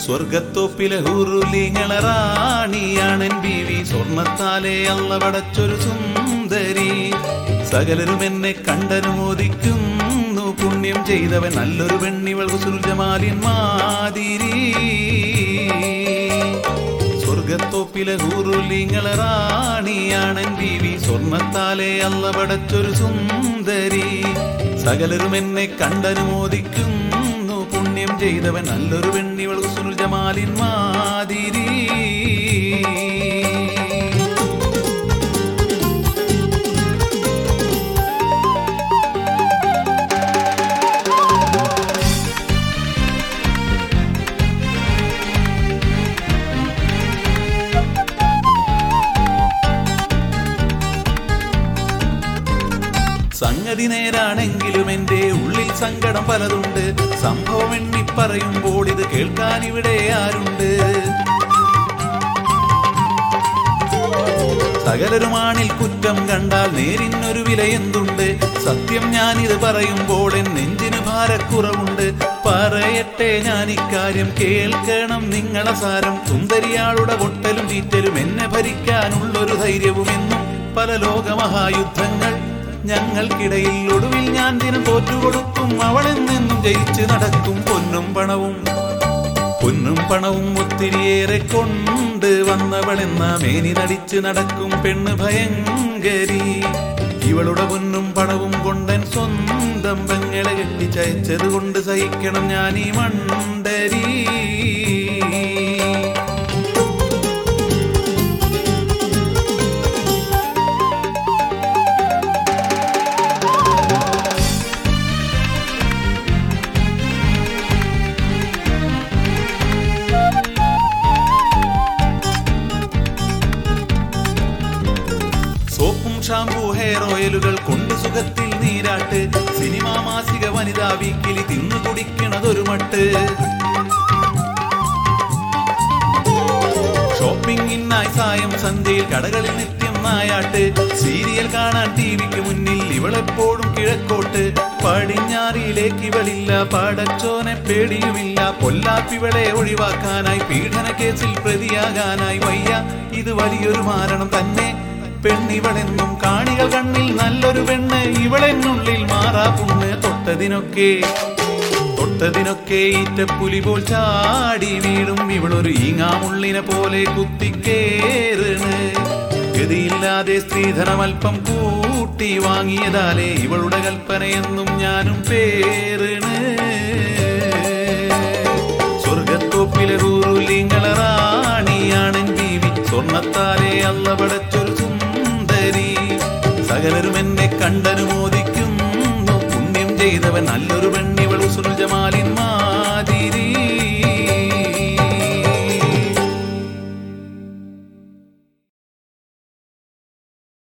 സ്വർഗത്തോപ്പിലെ ഹുറുലിങ്ങളെ റാണിയാണൻ ബീവി സ്വർണത്താലെ അള്ള പടച്ചൊരു സുന്ദരി സകലരും എന്നെ കണ്ടനുമോദിക്കുന്നു പുണ്യം ചെയ്തവൻ നല്ലൊരു പെണ്ണിവൾ ഹുസുൽ ജമാലിൻ മാതിരി സ്വർഗത്തോപ്പിലെ ഹൂറുലിങ്ങളെ റാണിയാണൻ ബീവി സ്വർണത്താലെ അല്ല പടച്ചൊരു സുന്ദരി സകലരും എന്നെ കണ്ടനുമോദിക്കുന്നു പുണ്യം ചെയ്തവൻ നല്ലൊരു പെണ്ണിവൾ ഹുസ്നുൽ ജമാലിൻ മാതിരി സംഗതി നേരാണെങ്കിലും എന്റെ ഉള്ളിൽ സങ്കടം പലതുണ്ട് സംഭവം എണ്ണി പറയുമ്പോൾ ഇത് കേൾക്കാൻ ഇവിടെ ആരുണ്ട് സകലരുമാണിൽ കുറ്റം കണ്ടാൽ നേരിനൊരു വില എന്തുണ്ട് സത്യം ഞാനിത് പറയുമ്പോൾ എൻ നെഞ്ചിന് ഭാരക്കുറവുണ്ട് പറയട്ടെ ഞാൻ ഇക്കാര്യം കേൾക്കണം നിങ്ങളെ സാരം സുന്ദരിയാളുടെ പൊട്ടലും തീറ്റലും എന്നെ ഭരിക്കാനുള്ളൊരു ധൈര്യവും എന്നും പല ലോകമഹായുദ്ധങ്ങൾ ഞങ്ങൾക്കിടയിൽ ഒടുവിൽ ഞാൻ ദിനം തോറ്റുകൊടുക്കും അവളെന്നെന്നും ജയിച്ച് നടക്കും പൊന്നും പണവും പൊന്നും പണവും ഒത്തിരിയേറെ കൊണ്ട് വന്നവളെന്ന മേനി നടിച്ച് നടക്കും പെണ്ണ് ഭയങ്കരി ഇവളുടെ പൊന്നും പണവും കൊണ്ടൻ സ്വന്തം പെങ്ങളെ കെട്ടിച്ചയച്ചത് കൊണ്ട് സഹിക്കണം ഞാൻ ഈ മണ്ടരി സോപ്പും ഷാമ്പൂ ഹെയർ ഓയിലുകൾ കൊണ്ട് സുഖത്തിൽ നീരാട്ട് സിനിമാ മാസിക വനിതാ വീക്കിലി തിന്നു കുടിക്കണതൊരു മട്ട് ഷോപ്പിംഗിനായി സായം സന്ധ്യയിൽ കടകളിൽ നിത്യം നായാട്ട് സീരിയൽ കാണാൻ ടി വിക്ക് മുന്നിൽ ഇവളെപ്പോഴും കിഴക്കോട്ട് പടിഞ്ഞാറിയിലേക്ക് ഇവളില്ല പാടച്ചോനെ പേടിയുമില്ല പൊല്ലാപ്പിവളെ ഒഴിവാക്കാനായി പീഡന കേസിൽ പ്രതിയാകാനായി വയ്യ ഇത് വലിയൊരു മാരണം തന്നെ പെണ്ണിവളെന്നും കാണികൾ കണ്ണിൽ നല്ലൊരു പെണ്ണ് ഇവളെന്നുള്ളിൽ മാറാ പുണ്ണ് തൊട്ടതിനൊക്കെ തൊട്ടതിനൊക്കെ ഈറ്റപ്പുലി പോൽ ചാടി വീഴും ഇവളൊരു ഈങ്ങാമുള്ളിനെ പോലെ കുത്തിക്കേറിണ് ഗതിയില്ലാതെ സ്ത്രീധനം അല്പം കൂട്ടി വാങ്ങിയതാലേ ഇവളുടെ കൽപ്പനയെന്നും ഞാനും പേറിണ് സ്വർഗത്തോപ്പിലെ ഹൂറുലിങ്ങളെ റാണിയാണൻ ബീവി സ്വർണത്താലെ അല്ല പടച്ചൊരു സുന്ദരി സകലരും എന്നെ കണ്ടനുമോദിക്കുന്നു പുണ്യം ചെയ്തവൻ നല്ലൊരു പെണ്ണി